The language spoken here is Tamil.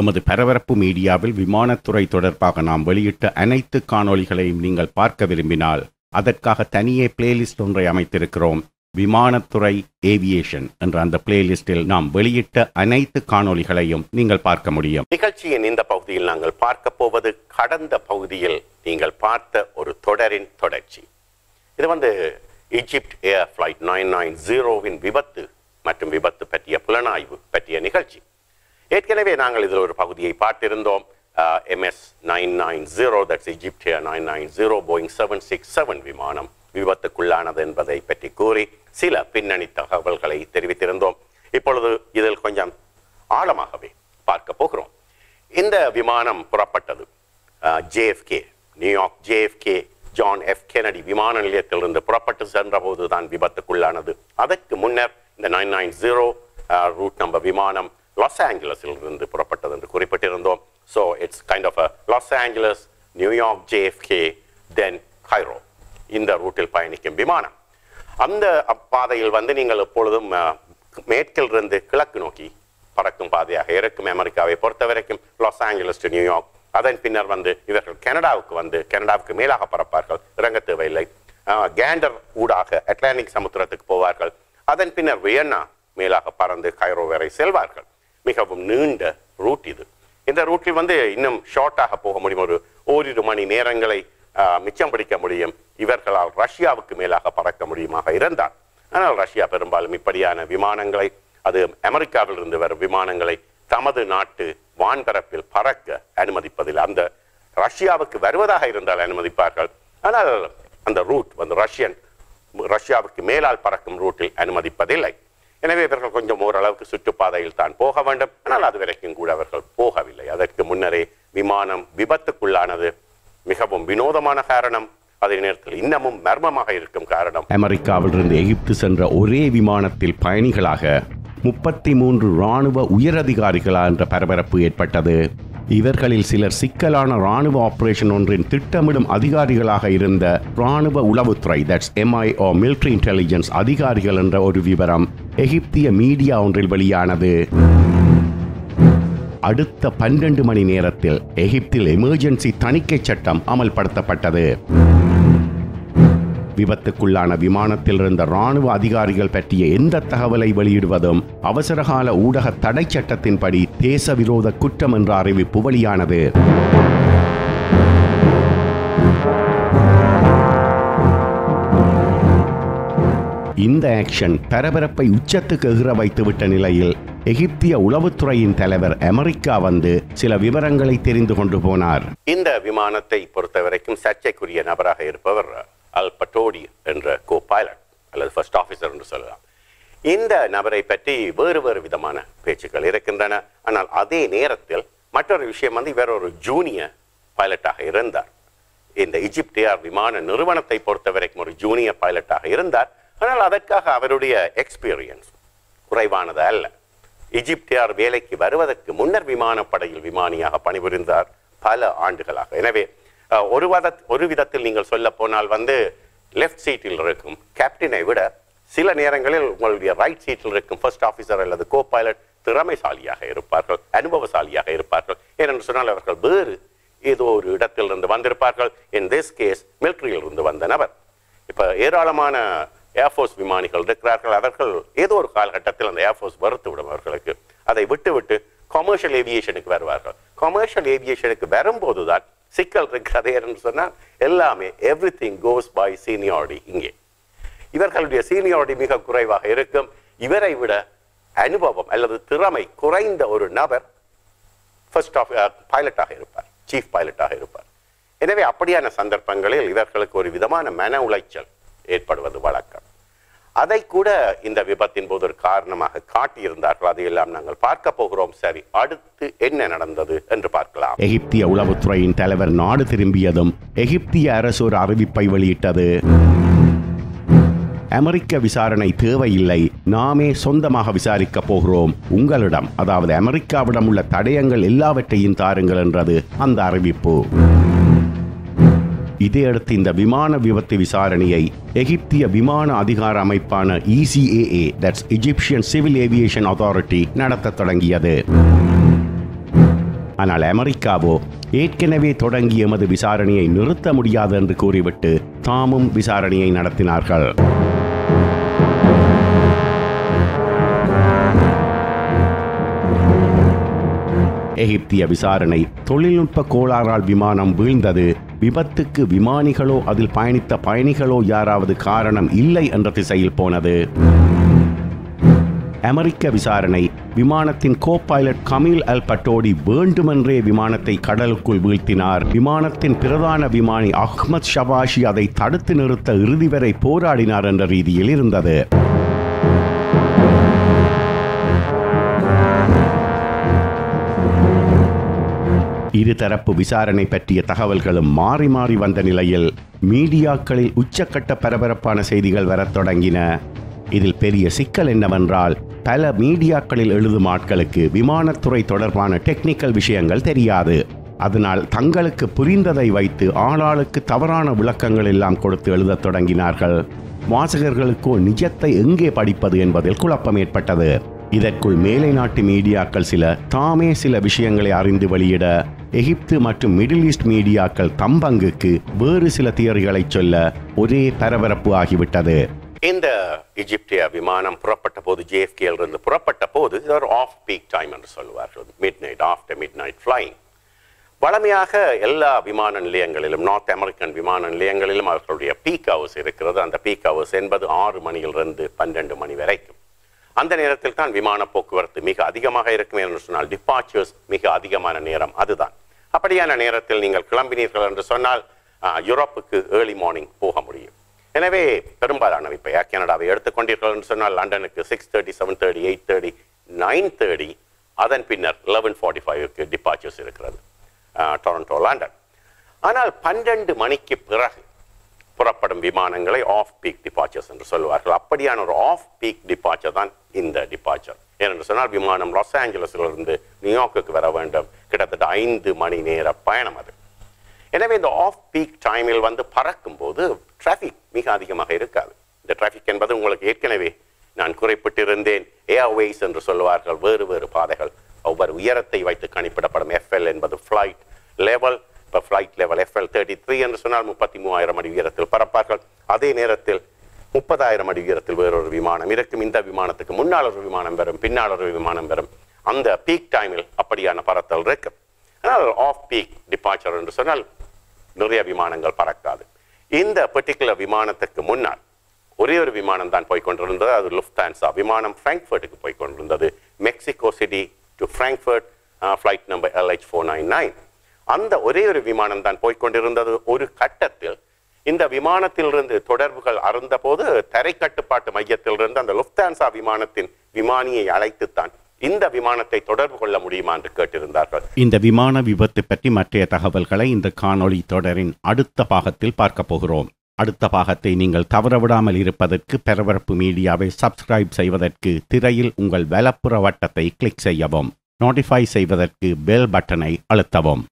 எமது பரபரப்பு மீடியாவில் விமானத்துறை தொடர்பாக நாம் வெளியிட்ட அனைத்து காணொளிகளையும் நீங்கள் பார்க்க விரும்பினால் அதற்காக தனியே பிளேலிஸ்ட் ஒன்றை அமைத்திருக்கிறோம் விமானத்துறை ஏவியேஷன் என்ற அந்த பிளேலிஸ்டில் நாம் வெளியிட்ட அனைத்து காணொளிகளையும் நீங்கள் பார்க்க முடியும் நிகழ்ச்சியின் இந்த பகுதியில் நாங்கள் பார்க்க போவது கடந்த பகுதியில் நீங்கள் பார்த்த ஒரு தொடரின் தொடர்ச்சி இது வந்து Egypt air flight nine nine ஜீரோவின் விபத்து மற்றும் விபத்து பற்றிய புலனாய்வு பற்றிய நிகழ்ச்சி ஏற்கனவே நாங்கள் இதில் ஒரு பகுதியை பார்த்திருந்தோம் MS nine nine zero that's Egypt air nine nine zero Boeing seven six seven விமானம் விபத்துக்குள்ளானது என்பதை பற்றி கூறி சில பின்னணி தகவல்களை தெரிவித்திருந்தோம் இப்பொழுது இதில் கொஞ்சம் ஆழமாகவே பார்க்க போகிறோம் இந்த விமானம் புறப்பட்டது JFK New York JFK John F Kennedy விமான நிலையத்திலிருந்து புறப்பட்டு சென்றபோது தான் விபத்துக்குள்ளானது அதற்கு முன்னர் இந்த nine nine zero route number விமானம் லாஸ் ஆஞ்சலஸில் இருந்து புறப்பட்டது என்று குறிப்பிட்டிருந்தோம் so it's kind of a Los Angeles New York JFK then Cairo இந்த ரூட்டில் பயணிக்கும் விமானம் அந்த பாதையில் வந்து நீங்கள் எப்பொழுதும் அஹ், மேற்கிலிருந்து கிழக்கு நோக்கி பறக்கும் பாதையாக இருக்கும் அமெரிக்காவை பொறுத்த வரைக்கும் லாஸ் ஆஞ்சலஸ் டு நியூயார்க் அதன் பின்னர் வந்து இவர்கள் கனடாவுக்கு வந்து கனடாவுக்கு மேலாக பறப்பார்கள் இறங்க தேவையில்லை அஹ், கேண்டர் ஊடாக அட்லாண்டிக் சமுத்திரத்துக்கு போவார்கள் அதன் பின்னர் வியன்னா மேலாக பறந்து கைரோ வரை செல்வார்கள் மிகவும் நீண்ட ரூட் இது இந்த ரூட்டில் வந்து இன்னும் ஷார்ட்டாக போக முடியும் ஒரு ஓரிரு மணி நேரங்களை ஆஹ், மிச்சம் பிடிக்க முடியும் இவர்களால் ரஷ்யாவுக்கு மேலாக பறக்க முடியுமாக இருந்தார் ஆனால் ரஷ்யா பெரும்பாலும் இப்படியான விமானங்களை அது அமெரிக்காவில் இருந்து வரும் விமானங்களை தமது நாட்டு வான்பரப்பில் பறக்க அனுமதிப்பதில் அந்த ரஷ்யாவுக்கு வருவதாக இருந்தால் அனுமதிப்பார்கள் ஆனால் அந்த ரூட் வந்து ரஷ்யன் ரஷ்யாவுக்கு மேலால் பறக்கும் ரூட்டில் அனுமதிப்பதில்லை எனவே இவர்கள் கொஞ்சம் ஓரளவுக்கு சுற்றுப்பாதையில் தான் போக வேண்டும் ஆனால் அது வரைக்கும் கூட அவர்கள் போகவில்லை அதற்கு முன்னரே விமானம் விபத்துக்குள்ளானது மிகவும் வினோதமான காரணம் அதே நேரத்தில் இன்னமும் மர்மமாக இருக்கும் காரணம் அமெரிக்காவிலிருந்து எகிப்து சென்ற ஒரே விமானத்தில் பயணிகளாக முப்பத்தி மூன்று இராணுவ உயரதிகாரிகளா என்ற பரபரப்பு ஏற்பட்டது இவர்களில் சிலர் சிக்கலான இராணுவ ஆபரேஷன் ஒன்றின் திட்டமிடும் அதிகாரிகளாக இருந்த இராணுவ உளவுத்துறை that's MI O military intelligence அதிகாரிகள் என்ற ஒரு விவரம் எகிப்திய மீடியா ஒன்றில் வெளியானது அடுத்த பன்னிரண்டு மணி நேரத்தில் எகிப்தில் எமர்ஜென்சி தணிக்கை சட்டம் அமல்படுத்தப்பட்டது விபத்துக்குள்ளான விமானத்தில் இருந்த ராணுவ அதிகாரிகள் பற்றிய எந்த தகவலை வெளியிடுவதும் அவசரகால ஊடக தடை சட்டத்தின்படி தேச விரோத குற்றம் என்ற அறிவிப்பு வெளியானது இந்த ஆக்ஷன் பரபரப்பை உச்சத்துக்கு எகிற வைத்துவிட்ட நிலையில் எகிப்திய உளவுத்துறையின் தலைவர் அமெரிக்கா வந்து சில விவரங்களை தெரிந்து கொண்டு போனார் இந்த விமானத்தை பொறுத்தவரைக்கும் சர்ச்சைக்குரிய நபராக இருப்பவர் அல் பட்டோடி என்ற கோ பைலட் அல்லது ஃபர்ஸ்ட் ஆஃபீஸர் என்று சொல்லலாம் இந்த நபரை பற்றி வேறு வேறு விதமான பேச்சுக்கள் இருக்கின்றன ஆனால் அதே நேரத்தில் மற்றொரு விஷயம் வந்து இவர் ஒரு ஜூனியர் பைலட்டாக இருந்தார் இந்த இஜிப்ட் ஏர் விமான நிறுவனத்தை பொறுத்த வரைக்கும் ஒரு ஜூனியர் பைலட்டாக இருந்தார் ஆனால் அதற்காக அவருடைய எக்ஸ்பீரியன்ஸ் குறைவானது அல்ல இஜிப்ட் ஏர் வேலைக்கு வருவதற்கு முன்னர் விமானப்படையில் விமானியாக பணிபுரிந்தார் பல ஆண்டுகளாக எனவே அஹ், ஒரு வத ஒரு விதத்தில் நீங்கள் சொல்ல போனால் வந்து லெஃப்ட் சீட்டில் இருக்கும் கேப்டனை விட சில நேரங்களில் உங்களுடைய ரைட் சீட்டில் இருக்கும் ஃபர்ஸ்ட் ஆஃபீஸர் அல்லது கோ பைலட் திறமைசாலியாக இருப்பார்கள் அனுபவசாலியாக இருப்பார்கள் ஏனென்று சொன்னால் அவர்கள் வேறு ஏதோ ஒரு இடத்திலிருந்து வந்திருப்பார்கள் இன் திஸ் கேஸ் இருந்து வந்த நபர் இப்போ ஏராளமான ஏர்ஃபோர்ஸ் விமானிகள் இருக்கிறார்கள் அவர்கள் ஏதோ ஒரு காலகட்டத்தில் அந்த ஏர்ஃபோர்ஸ் வறுத்து விடும் அவர்களுக்கு அதை விட்டு விட்டு கமர்ஷியல் ஏவியேஷனுக்கு வருவார்கள் கமர்ஷியல் ஏவியேஷனுக்கு வரும்போது தான் சிக்கல் இருக்கிறது என்று சொன்னால் எல்லாமே everything goes by seniority இங்கே இவர்களுடைய சீனியாரிட்டி மிக குறைவாக இருக்கும் இவரை விட அனுபவம் அல்லது திறமை குறைந்த ஒரு நபர் ஃபர்ஸ்ட் ஆஃப் பைலட்டாக இருப்பார் சீஃப் பைலட்டாக இருப்பார் எனவே அப்படியான சந்தர்ப்பங்களில் இவர்களுக்கு ஒரு விதமான மன உளைச்சல் ஏற்படுவது வழக்கம் அதை கூட இந்த விபத்தின் போது ஒரு காரணமாக காட்டியிருந்தார்கள் அதையெல்லாம் நாங்கள் பார்க்க போகிறோம் சரி அடுத்து என்ன நடந்தது என்று பார்க்கலாம் எகிப்திய உளவுத்துறையின் தலைவர் நாடு திரும்பியதும் எகிப்திய அரசு ஒரு அறிவிப்பை வெளியிட்டது அமெரிக்க விசாரணை தேவையில்லை நாமே சொந்தமாக விசாரிக்க போகிறோம் உங்களிடம் அதாவது அமெரிக்காவிடம் உள்ள தடயங்கள் எல்லாவற்றையும் தாருங்கள் என்றது அந்த அறிவிப்பு இதையடுத்து இந்த விமான விபத்து விசாரணையை எகிப்திய விமான அதிகார அமைப்பான ECAA that's Egyptian civil aviation authority நடத்தத் தொடங்கியது ஆனால் அமெரிக்காவோ ஏற்கனவே தொடங்கிய எமது விசாரணையை நிறுத்த முடியாது என்று கூறிவிட்டு தாமும் விசாரணையை நடத்தினார்கள் எகிப்திய விசாரணை தொழில்நுட்ப கோளாறால் விமானம் வீழ்ந்தது விபத்துக்கு விமானிகளோ அதில் பயணித்த பயணிகளோ யாராவது காரணம் இல்லை என்ற திசையில் போனது அமெரிக்க விசாரணை விமானத்தின் கோ பைலட் கமில் அல் பட்டோடி வேண்டுமென்றே விமானத்தை கடலுக்குள் வீழ்த்தினார் விமானத்தின் பிரதான விமானி அஹ்மத் ஷபாஷி அதை தடுத்து நிறுத்த இறுதி வரை போராடினார் என்ற ரீதியில் இருந்தது இருதரப்பு விசாரணை பற்றிய தகவல்களும் மாறி மாறி வந்த நிலையில் மீடியாக்களில் உச்சக்கட்ட பரபரப்பான செய்திகள் வரத் தொடங்கின இதில் பெரிய சிக்கல் என்னவென்றால் பல மீடியாக்களில் எழுதும் ஆட்களுக்கு விமானத்துறை தொடர்பான டெக்னிக்கல் விஷயங்கள் தெரியாது அதனால் தங்களுக்கு புரிந்ததை வைத்து ஆளாளுக்கு தவறான விளக்கங்கள் எல்லாம் கொடுத்து எழுதத் தொடங்கினார்கள் வாசகர்களுக்கோ நிஜத்தை எங்கே படிப்பது என்பதில் குழப்பம் ஏற்பட்டது இதற்குள் மேலை நாட்டு மீடியாக்கள் சில தாமே சில விஷயங்களை அறிந்து வெளியிட எகிப்து மற்றும் மிடில் ஈஸ்ட் மீடியாக்கள் தம்பங்குக்கு வேறு சில தியரிகளை சொல்ல ஒரே பரபரப்பு ஆகிவிட்டது இந்த இஜிப்திய விமானம் புறப்பட்ட போது ஜேஎஃப்கேல இருந்து புறப்பட்ட போது இது ஒரு ஆஃப் பீக் டைம் என்று சொல்லுவார்கள் midnight after midnight flying வழமையாக எல்லா விமான நிலையங்களிலும் நார்த் அமெரிக்கன் விமான நிலையங்களிலும் அவர்களுடைய பீக் ஹவர்ஸ் இருக்கிறது அந்த பீக் ஹவர்ஸ் என்பது ஆறு மணியிலிருந்து பன்னெண்டு மணி வரைக்கும் அந்த நேரத்தில் தான் விமான போக்குவரத்து மிக அதிகமாக இருக்கும் என்று சொன்னால் டிபார்ச்சர்ஸ் மிக அதிகமான நேரம் அதுதான் அப்படியான நேரத்தில் நீங்கள் கிளம்பினீர்கள் என்று சொன்னால் ஆஹ், யூரோப்புக்கு ஏர்லி மார்னிங் போக முடியும் எனவே பெரும்பாலான இப்போ ஏர் கனடாவை எடுத்துக்கொண்டீர்கள் என்று சொன்னால் லண்டனுக்கு six thirty seven thirty eight thirty nine thirty அதன் பின்னர் லெவன் ஃபார்ட்டி ஃபைவ்க்கு டிபார்ச்சர்ஸ் இருக்கிறது ஆஹ், டொரண்டோ லண்டன் ஆனால் பன்னெண்டு மணிக்கு பிறகு புறப்படும் விமானங்களை ஆஃப் பீக் டிபார்ச்சர்ஸ் என்று சொல்வார்கள் அப்படியான ஒரு ஆஃப் பீக் டிபார்ச்சர் தான் இந்த டிபார்ச்சர் ஏனென்று சொன்னால் விமானம் லாஸ் ஏஞ்சலஸிலிருந்து நியூயார்க்குக்கு வர வேண்டும் கிட்டத்தட்ட ஐந்து மணி நேர பயணம் அது எனவே இந்த ஆஃப் பீக் டைமில் வந்து பறக்கும்போது டிராஃபிக் மிக அதிகமாக இருக்காது இந்த டிராஃபிக் என்பது உங்களுக்கு ஏற்கனவே நான் குறிப்பிட்டிருந்தேன் ஏர்வேஸ் என்று சொல்லுவார்கள் வேறு வேறு பாதைகள் ஒவ்வொரு உயரத்தை வைத்து கணிப்பிடப்படும் எஃப்எல் என்பது ஃப்ளைட் லெவல் இப்போ flight level FL thirty three என்று சொன்னால் முப்பத்தி மூவாயிரம் அடி உயரத்தில் பறப்பார்கள் அதே நேரத்தில் முப்பதாயிரம் அடி உயரத்தில் வேறொரு விமானம் இருக்கும் இந்த விமானத்துக்கு முன்னால் ஒரு விமானம் வரும் பின்னால் ஒரு விமானம் வரும் அந்த பீக் டைமில் அப்படியான பறத்தல் இருக்கும் ஆனால் ஆஃப் பீக் டிபார்ச்சர் என்று சொன்னால் நிறைய விமானங்கள் பறக்காது இந்த பர்டிகுலர் விமானத்துக்கு முன்னால் ஒரே ஒரு விமானம் தான் போய் கொண்டிருந்தது அது லுஃப்தான்சா விமானம் ஃப்ராங்க்ஃபர்ட்டுக்கு போய் கொண்டிருந்தது Mexico City to Frankfurt flight number LH four nine nine அந்த ஒரே ஒரு விமானம் தான் போய் கொண்டிருந்தது ஒரு கட்டத்தில் இந்த விமானத்திலிருந்து தொடர்புகள் அருந்தபோது தரை கட்டுப்பாட்டு மையத்திலிருந்து அந்த லுஃப்தான்சா விமானத்தின் விமானியை அழைத்துத்தான் இந்த விமானத்தை தொடர்பு கொள்ள முடியுமா என்று கேட்டிருந்தார்கள் இந்த விமான விபத்து பற்றி மற்றைய தகவல்களை இந்த காணொளி தொடரின் அடுத்த பாகத்தில் பார்க்க போகிறோம் அடுத்த பாகத்தை நீங்கள் தவறவிடாமல் இருப்பதற்கு பரபரப்பு மீடியாவை சப்ஸ்கிரைப் செய்வதற்கு திரையில் உங்கள் வலப்புற வட்டத்தை கிளிக் செய்யவும் நோட்டிஃபை செய்வதற்கு பெல் பட்டனை அழுத்தவும்